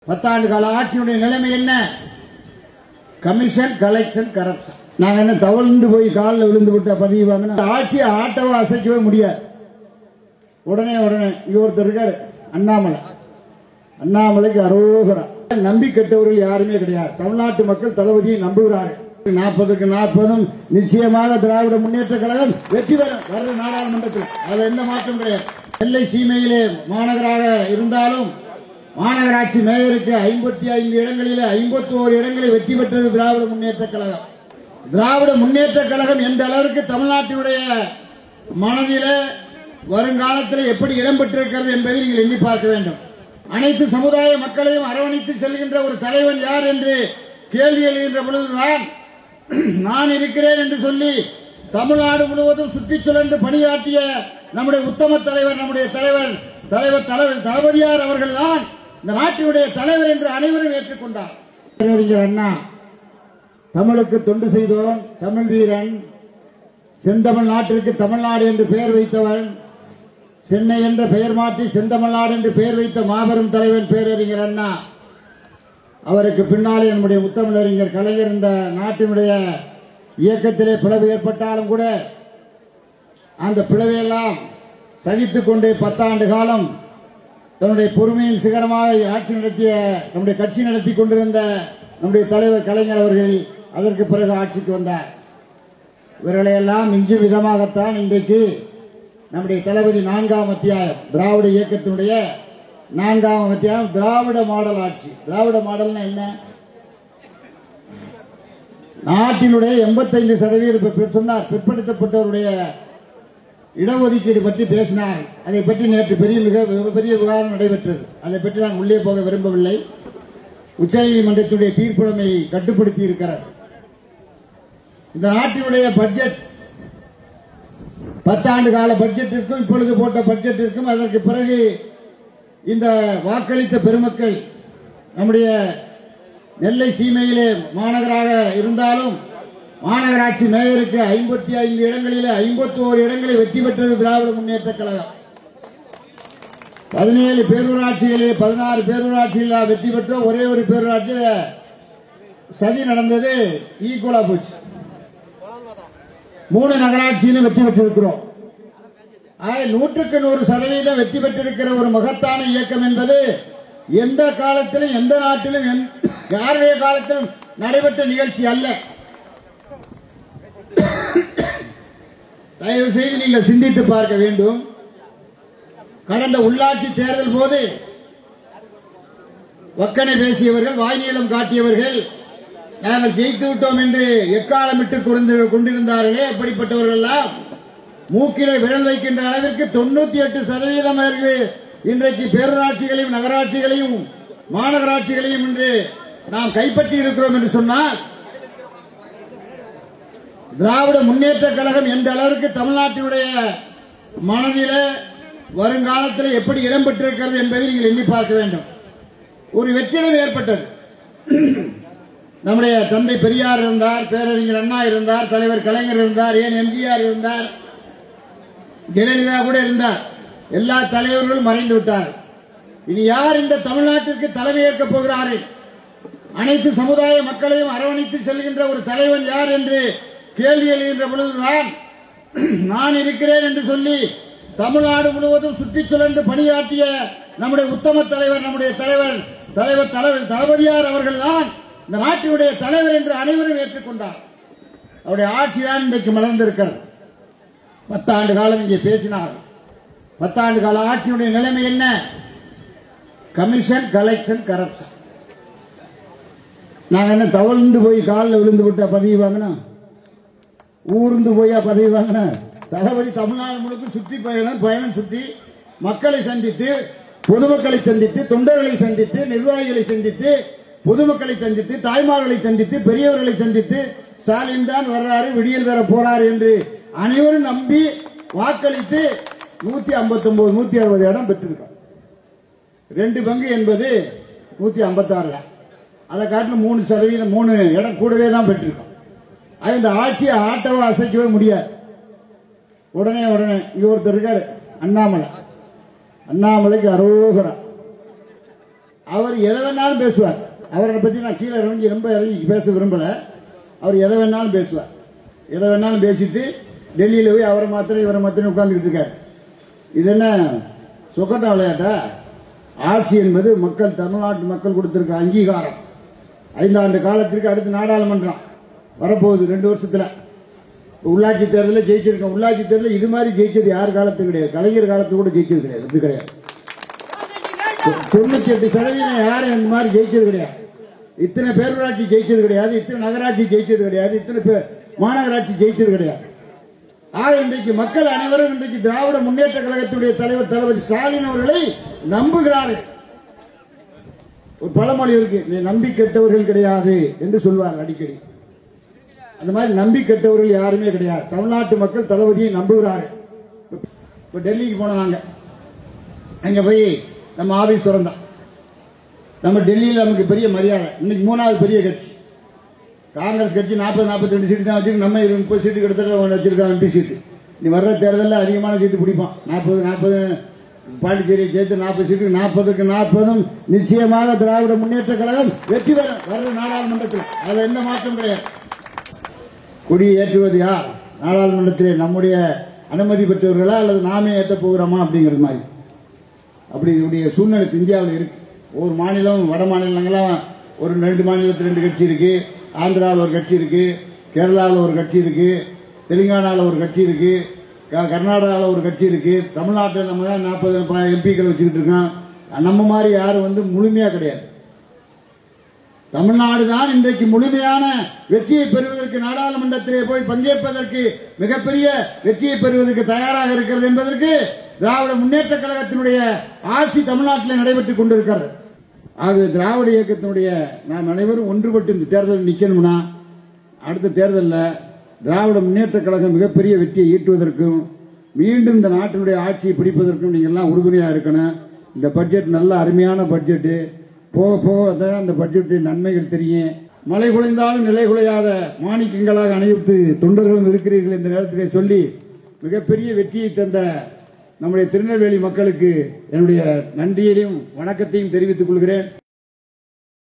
பத்தாண்டு கால ஆட்சியினுடைய நிலைமை என்ன கமிஷன் கலெக்ஷன் கரப்ஷன் நாங்க என்ன தவழ்ந்து போய் காலில் விழுந்து விட்ட பதிவு வாங்கினா ஆட்சியை ஆட்டவோ அசைக்கவே முடியாது உடனே உடனே இங்க ஒருத்தர் இருக்காரு அண்ணாமலை அண்ணாமலைக்கு அரோகரா நம்பி கெட்டவர்கள் யாருமே கிடையாது தமிழ்நாட்டு மக்கள் தளபதியை நம்புகிறார்கள் நாற்பதுக்கு நாற்பதும் நிச்சயமாக திராவிட முன்னேற்ற கழகம் வெற்றி பெறும் வர்ற நாடாளுமன்றத்தில் அதுல எந்த மாற்றம் கிடையாது நெல்லை சீமையிலே மாநகராக இருந்தாலும் மாநகராட்சி மேயருக்கு ஐம்பத்தி ஐந்து இடங்களிலே ஐம்பத்தி ஓரு இடங்களை வெற்றி பெற்றது திராவிட முன்னேற்ற கழகம் திராவிட முன்னேற்ற கழகம் எந்த அளவிற்கு தமிழ்நாட்டினுடைய மனதிலே வருங்காலத்தில் எப்படி இடம்பெற்றிருக்கிறது என்பதை நீங்கள் எண்ணி பார்க்க வேண்டும் அனைத்து சமுதாய மக்களையும் அரவணைத்து செல்கின்ற ஒரு தலைவன் யார் என்று கேள்வி எழுகின்ற பொழுதுதான் நான் இருக்கிறேன் என்று சொல்லி தமிழ்நாடு முழுவதும் சுற்றிச் சுழன்று பணியாற்றிய நம்முடைய உத்தம தலைவர் நம்முடைய தலைவர் தலைவர் தலைவர் தளபதியார் அவர்கள்தான் இந்த நாட்டினுடைய தலைவர் என்று அனைவரும் ஏற்றுக்கொண்டார் பேரறிஞர் அண்ணா தமிழுக்கு தொண்டு செய்தோன் தமிழ் வீரன் செந்தமிழ் நாட்டிற்கு தமிழ்நாடு என்று பெயர் வைத்தவன் சென்னை என்ற பெயர் மாற்றி செந்தமிழ்நாடு என்று பெயர் வைத்த மாபெரும் தலைவன் பேரறிஞர் அண்ணா அவருக்கு பின்னாலே நம்முடைய முத்தமிழறிஞர் கலைஞர் இந்த நாட்டினுடைய இயக்கத்திலே பிளவு ஏற்பட்டாலும் கூட அந்த பிளவையெல்லாம் சகித்துக் கொண்டு பத்தாண்டு காலம் தன்னுடைய பொறுமையின் சிகரமாக ஆட்சி நடத்திய நம்முடைய கட்சி நடத்தி கொண்டிருந்த நம்முடைய தலைவர் கலைஞர் அவர்கள் அதற்கு பிறகு ஆட்சிக்கு வந்தார் இவர்களையெல்லாம் மிஞ்சும் விதமாகத்தான் இன்றைக்கு நம்முடைய தளபதி நான்காம் அத்தியாயம் திராவிட இயக்கத்தினுடைய நான்காம் அத்தியாயம் திராவிட மாடல் ஆட்சி திராவிட மாடல்னா என்ன நாட்டினுடைய எண்பத்தைந்து சதவீதம் இப்ப சொன்னார் பிற்படுத்தப்பட்டவருடைய இடஒதுக்கீடு பற்றி பேசினார் அதை பற்றி நேற்று பெரிய மிக மிகப்பெரிய விவாதம் நடைபெற்றது அதை பற்றி நான் உள்ளே போக விரும்பவில்லை உச்சநீதிமன்றத்துடைய தீர்ப்பு நம்மை கட்டுப்படுத்தி இருக்கிறார் இந்த நாட்டினுடைய பட்ஜெட் பத்தாண்டு கால பட்ஜெட்டிற்கும் இப்பொழுது போட்ட பட்ஜெட்டிற்கும் அதற்கு பிறகு இந்த வாக்களித்த பெருமக்கள் நம்முடைய நெல்லை சீமையிலே மாநகராக இருந்தாலும் மாநகராட்சி மேயருக்கு ஐம்பத்தி ஐந்து இடங்களிலே ஐம்பத்தி ஓரு இடங்களை வெற்றி பெற்றது திராவிட முன்னேற்ற கழகம் பதினேழு பேரூராட்சிகளிலே பதினாறு பேரூராட்சிகளில் வெற்றி பெற்ற ஒரே ஒரு பேரூராட்சியில சதி நடந்தது ஈக்குவலா போச்சு மூணு நகராட்சியிலும் வெற்றி பெற்றிருக்கிறோம் ஆக நூற்றுக்கு நூறு சதவீதம் வெற்றி பெற்றிருக்கிற ஒரு மகத்தான இயக்கம் என்பது எந்த காலத்திலும் எந்த நாட்டிலும் எந்த- யாருடைய காலத்திலும் நடைபெற்ற நிகழ்ச்சி அல்ல தயவு செய்து நீங்கள் சிந்தித்து பார்க்க வேண்டும் கடந்த உள்ளாட்சி தேர்தல் போது ஒக்கனை பேசியவர்கள் வாய் நீளம் காட்டியவர்கள் நாங்கள் ஜெயித்து விட்டோம் என்று எக்காலமிட்டு கொண்டு- கொண்டிருந்தார்களே அப்படிப்பட்டவர்கள் எல்லாம் மூக்கிலே விரல் வைக்கின்ற அளவிற்கு தொண்ணூத்தி எட்டு சதவீதம் அவர்கள் இன்றைக்கு பேரூராட்சிகளையும் நகராட்சிகளையும் மாநகராட்சிகளையும் இன்று நாம் கைப்பற்றி இருக்கிறோம் என்று சொன்னால் திராவிட முன்னேற்ற கழகம் எந்த அளவிற்கு தமிழ்நாட்டினுடைய மனதிலே வருங்காலத்தில் எப்படி இடம்பெற்றிருக்கிறது என்பதை நீங்கள் எண்ணி பார்க்க வேண்டும் ஒரு வெற்றிடம் ஏற்பட்டது நம்முடைய தந்தை பெரியார் இருந்தார் பேரறிஞர் அண்ணா இருந்தார் தலைவர் கலைஞர் இருந்தார் ஏன் எம்ஜிஆர் இருந்தார் ஜெயலலிதா கூட இருந்தார் எல்லா தலைவர்களும் மறைந்து விட்டார் இனி யார் இந்த தமிழ்நாட்டிற்கு தலைமையேற்கப் போகிறார்கள் அனைத்து சமுதாய மக்களையும் அரவணைத்து செல்கின்ற ஒரு தலைவன் யார் என்று கேள்வி எழுகின்ற பொழுதுதான் நான் இருக்கிறேன் என்று சொல்லி தமிழ்நாடு முழுவதும் சுற்றிச் சுழன்று பணியாற்றிய நம்முடைய உத்தம தலைவர் நம்முடைய தலைவர் தலைவர் தலைவர் தளபதியார் அவர்கள்தான் இந்த நாட்டினுடைய தலைவர் என்று அனைவரும் ஏற்றுக்கொண்டார் அவருடைய ஆட்சிதான் இன்றைக்கு மலர்ந்திருக்கிறது பத்தாண்டு காலம் இங்கே பேசினார் பத்தாண்டு கால ஆட்சியினுடைய நிலைமை என்ன கமிஷன் கலெக்ஷன் கரப்ஷன் நாங்க என்ன தவழ்ந்து போய் காலில் விழுந்து விட்ட பதவி வாங்கினா ஊர்ந்து போயா பதவி வாங்கின தளபதி தமிழ்நாடு முழுக்க சுற்றி பயணம் பயணம் சுற்றி மக்களை சந்தித்து பொதுமக்களை சந்தித்து தொண்டர்களை சந்தித்து நிர்வாகிகளை சந்தித்து பொதுமக்களை சந்தித்து தாய்மார்களை சந்தித்து பெரியவர்களை சந்தித்து ஸ்டாலின் தான் வர்றாரு விடியல் பெற போறாரு என்று அனைவரும் நம்பி வாக்களித்து நூத்தி ஐம்பத்தி ஒன்பது நூத்தி அறுபது இடம் பெற்றிருக்காங்க ரெண்டு பங்கு என்பது நூத்தி ஐம்பத்தி ஆறுல அதை காட்டிலும் மூணு சதவீதம் மூணு இடம் கூடவே தான் பெற்றிருக்கோம் அது இந்த ஆட்சியை ஆட்டவோ அசைக்கவே முடியாது உடனே உடனே இங்க ஒருத்தர் இருக்காரு அண்ணாமலை அண்ணாமலைக்கு அரோகரா அவர் எதை வேணாலும் பேசுவார் அவரை பத்தி நான் கீழே இறங்கி ரொம்ப இறங்கி பேச விரும்பல அவர் எதை வேணாலும் பேசுவார் எதை வேணாலும் பேசிட்டு டெல்லியில போய் அவரை மாத்திரம் இவரை மாத்திரம் உட்கார்ந்துட்டு இருக்காரு இது என்ன சொக்கட்டா விளையாட்டா ஆட்சி என்பது மக்கள் தமிழ்நாட்டு மக்கள் கொடுத்திருக்கிற அங்கீகாரம் ஐந்தாண்டு காலத்திற்கு அடுத்து நாடாளுமன்றம் வரப்போகுது ரெண்டு வருஷத்துல உள்ளாட்சி தேர்தலில் ஜெயிச்சிருக்கோம் உள்ளாட்சி தேர்தலில் இது மாதிரி ஜெயிச்சது யார் காலத்தும் கிடையாது கலைஞர் காலத்து கூட ஜெயிச்சது கிடையாது இப்படி கிடையாது தொண்ணூத்தி எட்டு சதவீதம் யாரும் இந்த மாதிரி ஜெயிச்சது கிடையாது இத்தனை பேரூராட்சி ஜெயிச்சது கிடையாது இத்தனை நகராட்சி ஜெயிச்சது கிடையாது இத்தனை பே- மாநகராட்சி ஜெயிச்சது கிடையாது ஆக இன்றைக்கு மக்கள் அனைவரும் இன்றைக்கு திராவிட முன்னேற்ற கழகத்துடைய தலைவர் தளபதி ஸ்டாலின் அவர்களை நம்புகிறார்கள் ஒரு பழமொழி இருக்கு நீ நம்பி கெட்டவர்கள் கிடையாது என்று சொல்வார் அடிக்கடி அந்த மாதிரி நம்பி கெட்டவர்கள் யாருமே கிடையாது தமிழ்நாட்டு மக்கள் தளபதியை நம்புகிறார்கள் இப்ப டெல்லிக்கு போனோம் நாங்க அங்க போய் நம்ம ஆபீஸ் திறந்தோம் நம்ம டெல்லியில் நமக்கு பெரிய மரியாதை இன்னைக்கு மூணாவது பெரிய கட்சி காங்கிரஸ் கட்சி நாற்பது நாற்பத்தி ரெண்டு சீட்டு தான் வச்சிருக்கு நம்ம இது முப்பது சீட்டு கிட்டத்தட்ட ஒன்று வச்சிருக்கோம் எம்பி சீட்டு நீ வர்ற தேர்தலில் அதிகமான சீட்டு பிடிப்பான் நாற்பது நாற்பது பாண்டிச்சேரியை சேர்த்து நாற்பது சீட்டுக்கு நாற்பதுக்கு நாற்பதும் நிச்சயமாக திராவிட முன்னேற்ற கழகம் வெற்றி பெறும் வர்ற நாடாளுமன்றத்தில் அதுல எந்த மாற்றம் கிடையாது கொடியை ஏற்றுவது யார் நாடாளுமன்றத்திலே நம்முடைய அனுமதி பெற்றவர்களா அல்லது நாமே ஏற்ற போகிறோமா அப்படிங்கிறது மாதிரி அப்படி இதனுடைய சூழ்நிலை இந்தியாவில் இருக்கு ஒவ்வொரு மாநிலம் வட மாநிலங்கள்லாம் ஒரு ரெண்டு மாநிலத்தில் ரெண்டு கட்சி இருக்கு ஆந்திராவில் ஒரு கட்சி இருக்கு கேரளாவில் ஒரு கட்சி இருக்கு தெலுங்கானாவில் ஒரு கட்சி இருக்கு க- கர்நாடகாவில் ஒரு கட்சி இருக்கு தமிழ்நாட்டில் நம்ம தான் நாற்பது எம்பிக்கள் வச்சுக்கிட்டு இருக்கோம் நம்ம மாதிரி யாரும் வந்து முழுமையா கிடையாது தமிழ்நாடு தான் இன்றைக்கு முழுமையான வெற்றியை பெறுவதற்கு நாடாளுமன்றத்திலே போய் பங்கேற்பதற்கு மிகப்பெரிய வெற்றியை பெறுவதற்கு தயாராக இருக்கிறது என்பதற்கு திராவிட முன்னேற்ற கழகத்தினுடைய ஆட்சி தமிழ்நாட்டில் நடைபெற்றுக் கொண்டிருக்கிறது ஆகவே திராவிட இயக்கத்தினுடைய நாம் அனைவரும் ஒன்றுபட்டு இந்த தேர்தலில் நிக்கணும்னா அடுத்த தேர்தலில் திராவிட முன்னேற்ற கழகம் மிகப்பெரிய வெற்றியை ஈட்டுவதற்கும் மீண்டும் இந்த நாட்டினுடைய ஆட்சியை பிடிப்பதற்கும் நீங்க எல்லாம் உறுதுணையா இருக்கணும் இந்த பட்ஜெட் நல்ல அருமையான பட்ஜெட் போக போக தான் இந்த பட்ஜெட்டின் நன்மைகள் தெரியும் மழை குலைந்தாலும் நிலை குலையாத மாணிக்கங்களாக அனைத்து தொண்டர்களும் இருக்கிறீர்கள் இந்த நேரத்திலே சொல்லி மிகப்பெரிய வெற்றியை தந்த நம்முடைய திருநெல்வேலி மக்களுக்கு என்னுடைய நன்றியையும் வணக்கத்தையும் தெரிவித்துக் கொள்கிறேன்